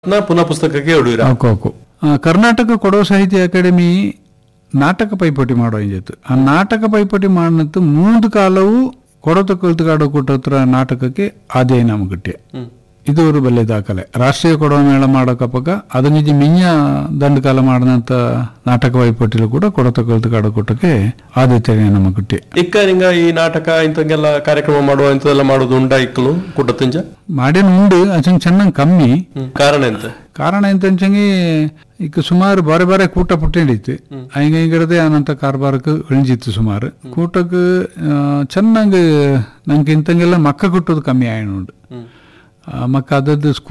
ನ ಪುನಃ ಪುಸ್ತಕಕ್ಕೆ ಹೊಡುವಿರ ಓಕೆ ಓಕೆ ಆ, ಕರ್ನಾಟಕ ಕೊಡವ ಸಾಹಿತ್ಯ ಅಕಾಡೆಮಿ ನಾಟಕ ಪೈಪೋಟಿ ಮಾಡೋ ಇಂಜಿತ್ತು ಆ ನಾಟಕ ಪೈಪೋಟಿ ಮಾಡಿನತ್ತು ಮೂದು ಕಾಲವು ಕೊಡತ ಕಲ್ತುಗಾಡೋ ಕೂಟತ್ರ ನಾಟಕಕ್ಕೆ ಆದಾಯ ನಮಗಿಟ್ಟೆ ಇದು ഒരു ಬಲ್ಲೆ ದಾಖಲೆ ರಾಷ್ಟ್ರೀಯ ಕೊಡವ ಮೇಳ ಮಾಡೋಕಪ್ಪಗ ಅದನಿಜಿ ಮಿಂಜ ದಂಡಕಾಲ ಮಾಡಿದಂತ ನಾಟಕ ಪೈಪೋಟಿಲು ಕೂಡ ಕೊಡತ ಕಲ್ತುಗಾಡೋ ಕೂಟಕ್ಕೆ ಆದ್ಯತೆ ನಮಗಿಟ್ಟೆ ಇಕ್ಕ ನಿಂಗ ಈ ನಾಟಕ ಇಂಥಂಗೆಲ್ಲ ಕಾರ್ಯಕ್ರಮ ಮಾಡುವ ಇಂಥದೆಲ್ಲ ಮಾಡೋದು ಉಂಡ ಇಕ್ಕಲು ಕುಟತಿಂಜ ಮಾಡೇನು ಉಂಡು ಅಚಂಗ್ ಚೆನ್ನಾಗಿ ಕಮ್ಮಿ ಕಾರಣ ಎಂತ ಕಾರಣ ಎಂತಂಚಂಗಿ ಈಗ ಸುಮಾರು ಬಾರೆ ಬಾರೆ ಕೂಟ ಪುಟ್ಟಿಡಿತ್ತು ಹಂಗೆ ಹಿಂಗಿರದೆ ಅನಂತ ಕಾರ್ಬಾರಕ್ಕೆ ಇಳಿஞ்சிತ್ತು ಸುಮಾರು ಕೂಟಕ್ಕೆ ಚೆನ್ನಾಗಿ ನಂಗೆ ಇಂತಂಗೆಲ್ಲ ಮಕ್ಕ ಕೊಟ್ಟೋದು ಕಮ್ಮಿ ಆಯ್ನುಂಡು ಮಕ್ಕ ಅದದ್ದು